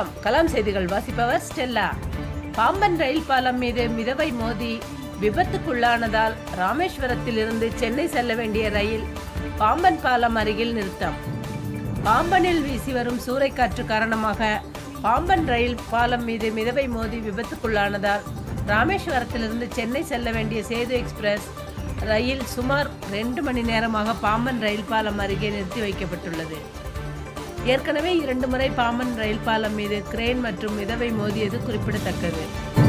வணக்கம் கலாம் செய்திகள் வாசிப்பவர் ஸ்டெல்லா பாம்பன் ரயில் பாலம் மீது மிதவை மோதி விபத்துக்குள்ளானதால் ராமேஸ்வரத்தில் இருந்து சென்னை செல்ல வேண்டிய ரயில் பாம்பன் பாலம் அருகில் நிறுத்தம் பாம்பனில் வீசி வரும் சூறைக்காற்று காரணமாக பாம்பன் ரயில் பாலம் மீது மிதவை மோதி விபத்துக்குள்ளானதால் ராமேஸ்வரத்திலிருந்து சென்னை செல்ல வேண்டிய சேது எக்ஸ்பிரஸ் ரயில் சுமார் ரெண்டு மணி நேரமாக பாம்பன் ரயில் பாலம் அருகே நிறுத்தி வைக்கப்பட்டுள்ளது ஏற்கனவே இரண்டு முறை பாம்பன் ரயில் பாலம் மீது கிரேன் மற்றும் மிதவை மோதியது குறிப்பிடத்தக்கது